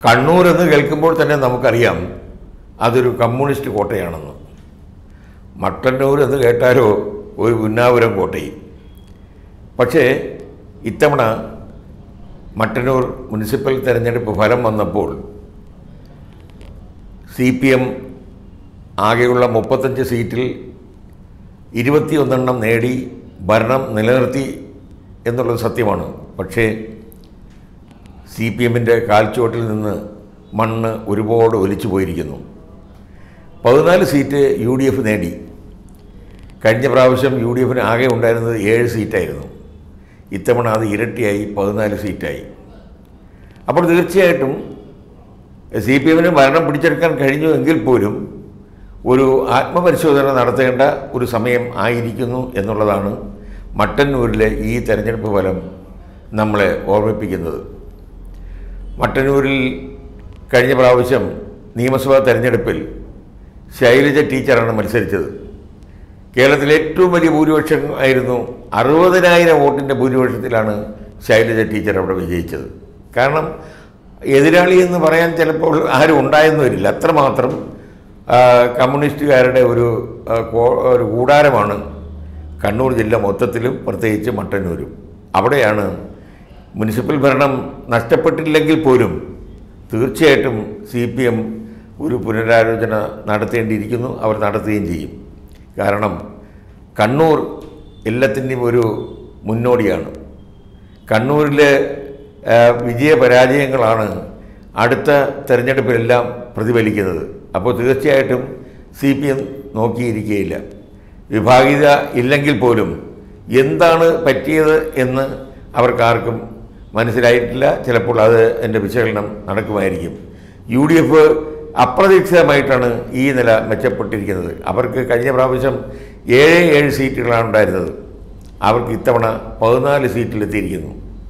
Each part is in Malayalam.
കണ്ണൂർ എന്ന് കേൾക്കുമ്പോൾ തന്നെ നമുക്കറിയാം അതൊരു കമ്മ്യൂണിസ്റ്റ് കോട്ടയാണെന്ന് മട്ടന്നൂർ എന്ന് കേട്ടാലോ ഒരു പുന്നാപുരം കോട്ടയും പക്ഷേ ഇത്തവണ മട്ടന്നൂർ മുനിസിപ്പൽ തെരഞ്ഞെടുപ്പ് ഫലം വന്നപ്പോൾ സി പി എം ആകെയുള്ള മുപ്പത്തഞ്ച് സീറ്റിൽ ഇരുപത്തിയൊന്നെണ്ണം നേടി ഭരണം നിലനിർത്തി എന്നുള്ളത് സത്യമാണ് പക്ഷേ സി പി എമ്മിൻ്റെ കാൽച്ചുവട്ടിൽ നിന്ന് മണ്ണ് ഒരുപാട് ഒലിച്ചു പോയിരിക്കുന്നു പതിനാല് സീറ്റ് യു ഡി എഫ് നേടി കഴിഞ്ഞ പ്രാവശ്യം യു ഡി എഫിന് ആകെ ഉണ്ടായിരുന്നത് ഏഴ് സീറ്റായിരുന്നു ഇത്തവണ അത് ഇരട്ടിയായി പതിനാല് സീറ്റായി അപ്പോൾ തീർച്ചയായിട്ടും സി പി എമ്മിന് ഭരണം പിടിച്ചെടുക്കാൻ കഴിഞ്ഞു എങ്കിൽ പോലും ഒരു ആത്മപരിശോധന നടത്തേണ്ട ഒരു സമയം ആയിരിക്കുന്നു എന്നുള്ളതാണ് മട്ടന്നൂരിലെ ഈ തെരഞ്ഞെടുപ്പ് ഫലം നമ്മളെ ഓർമ്മിപ്പിക്കുന്നത് മട്ടന്നൂരിൽ കഴിഞ്ഞ പ്രാവശ്യം നിയമസഭാ തെരഞ്ഞെടുപ്പിൽ ശൈലജ ടീച്ചറാണ് മത്സരിച്ചത് കേരളത്തിലെ ഏറ്റവും വലിയ ഭൂരിപക്ഷം ആയിരുന്നു അറുപതിനായിരം വോട്ടിൻ്റെ ഭൂരിപക്ഷത്തിലാണ് ശൈലജ ടീച്ചർ അവിടെ വിജയിച്ചത് കാരണം എതിരാളി എന്ന് പറയാൻ ചിലപ്പോൾ ആരും ഉണ്ടായെന്ന് വരില്ല അത്രമാത്രം ആ, കമ്മ്യൂണിസ്റ്റുകാരുടെ ഒരു ആ, കോ- ഒരു കൂടാരമാണ് കണ്ണൂർ ജില്ല മൊത്തത്തിലും പ്രത്യേകിച്ച് മട്ടന്നൂരും അവിടെയാണ് മുനിസിപ്പൽ ഭരണം നഷ്ടപ്പെട്ടില്ലെങ്കിൽ പോലും തീർച്ചയായിട്ടും സി പി എം ഒരു പുനരാലോചന നടത്തേണ്ടിയിരിക്കുന്നു അവർ നടത്തുകയും ചെയ്യും കാരണം കണ്ണൂർ എല്ലാത്തിൻ്റെയും ഒരു മുന്നോടിയാണ് കണ്ണൂരിലെ ആ, വിജയപരാജയങ്ങളാണ് അടുത്ത തെരഞ്ഞെടുപ്പിലെല്ലാം പ്രതിഫലിക്കുന്നത് അപ്പോൾ തീർച്ചയായിട്ടും സി പി എം നോക്കിയിരിക്കുകയില്ല വിഭാഗീയത ഇല്ലെങ്കിൽ പോലും എന്താണ് പറ്റിയത് എന്ന് അവർക്കാർക്കും മനസ്സിലായിട്ടില്ല ചിലപ്പോൾ അത് എൻ്റെ വിശകലനം നടക്കുമായിരിക്കും യു ഡി എഫ് അപ്രതീക്ഷിതമായിട്ടാണ് ഈ നില മെച്ചപ്പെട്ടിരിക്കുന്നത് അവർക്ക് കഴിഞ്ഞ പ്രാവശ്യം ഏഴ് ഏഴ് സീറ്റുകളാണ് ഉണ്ടായിരുന്നത് അവർക്ക് ഇത്തവണ പതിനാല് സീറ്റിലെത്തിയിരിക്കുന്നു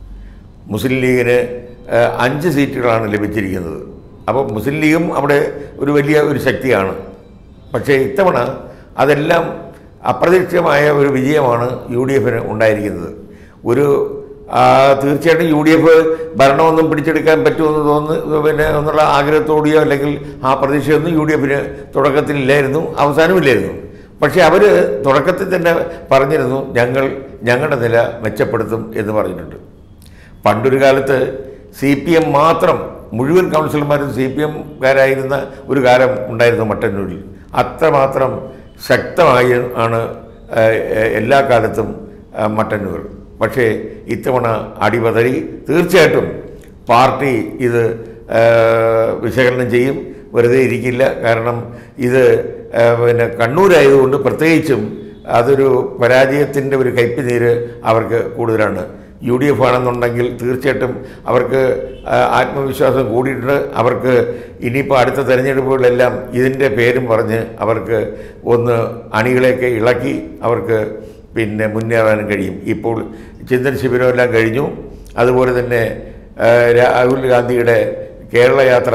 മുസ്ലിം ലീഗിന് ആ, അഞ്ച് സീറ്റുകളാണ് ലഭിച്ചിരിക്കുന്നത് അപ്പോൾ മുസ്ലിം ലീഗും അവിടെ ഒരു വലിയ ഒരു ശക്തിയാണ് പക്ഷേ ഇത്തവണ അതെല്ലാം അപ്രതീക്ഷിതമായ ഒരു വിജയമാണ് യു ഡി എഫിന് ഉണ്ടായിരിക്കുന്നത് ഒരു ആ, തീർച്ചയായിട്ടും യു ഡി എഫ് ഭരണമൊന്നും പിടിച്ചെടുക്കാൻ പറ്റുമെന്ന് തോന്നുന്നു പിന്നെ എന്നുള്ള ആഗ്രഹത്തോടെയോ അല്ലെങ്കിൽ ആ പ്രതീക്ഷയൊന്നും യു ഡി എഫിന് തുടക്കത്തിലില്ലായിരുന്നു അവസാനമില്ലായിരുന്നു പക്ഷേ അവർ തുടക്കത്തിൽ തന്നെ പറഞ്ഞിരുന്നു ഞങ്ങൾ ഞങ്ങളുടെ നില മെച്ചപ്പെടുത്തും എന്ന് പറഞ്ഞിട്ടുണ്ട് പണ്ടൊരു കാലത്ത് സി പി എം മാത്രം മുഴുവൻ കൗൺസിലർമാരും സി പി എംകാരായിരുന്ന ഒരു കാലം ഉണ്ടായിരുന്നു മട്ടന്നൂരിൽ അത്രമാത്രം ശക്തമായി ആണ് ആ, എല്ലാ കാലത്തും ആ, മട്ടന്നൂർ പക്ഷേ ഇത്തവണ അടിപതറി തീർച്ചയായിട്ടും പാർട്ടി ഇത് ആ, വിശകലനം ചെയ്യും വെറുതെ ഇരിക്കില്ല കാരണം ഇത് ആ, പിന്നെ കണ്ണൂരായതുകൊണ്ട് പ്രത്യേകിച്ചും അതൊരു പരാജയത്തിൻ്റെ ഒരു കയ്പ് അവർക്ക് കൂടുതലാണ് യു ഡി എഫ് ആണെന്നുണ്ടെങ്കിൽ തീർച്ചയായിട്ടും അവർക്ക് ആ, ആത്മവിശ്വാസം കൂടിയിട്ടുണ്ട് അവർക്ക് ഇനിയിപ്പോൾ അടുത്ത തെരഞ്ഞെടുപ്പുകളിലെല്ലാം ഇതിൻ്റെ പേരും പറഞ്ഞ് അവർക്ക് ഒന്ന് അണികളെയൊക്കെ ഇളക്കി അവർക്ക് പിന്നെ മുന്നേറാനും കഴിയും ഇപ്പോൾ ചിന്തൻ ശിബിരമെല്ലാം കഴിഞ്ഞു അതുപോലെ തന്നെ ആ, രാഹുൽ ഗാന്ധിയുടെ കേരള യാത്ര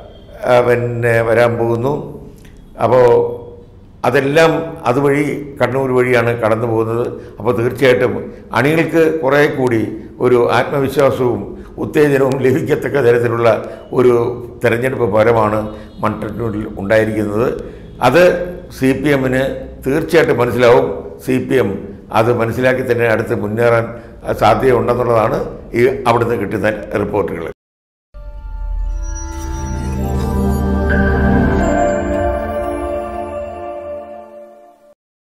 ആ, പിന്നെ വരാൻ പോകുന്നു അപ്പോൾ അതെല്ലാം അതുവഴി കണ്ണൂർ വഴിയാണ് കടന്നു പോകുന്നത് അപ്പോൾ തീർച്ചയായിട്ടും അണികൾക്ക് കുറേ കൂടി ഒരു ആത്മവിശ്വാസവും ഉത്തേജനവും ലഭിക്കത്തക്ക തരത്തിലുള്ള ഒരു തെരഞ്ഞെടുപ്പ് ഫലമാണ് മട്ടന്നൂരിൽ ഉണ്ടായിരിക്കുന്നത് അത് സി പി എമ്മിന് തീർച്ചയായിട്ടും മനസ്സിലാവും സി പി എം അത് മനസ്സിലാക്കി തന്നെ അടുത്ത് മുന്നേറാൻ സാധ്യതയുണ്ടെന്നുള്ളതാണ് ഈ അവിടുന്ന് കിട്ടുന്ന റിപ്പോർട്ടുകൾ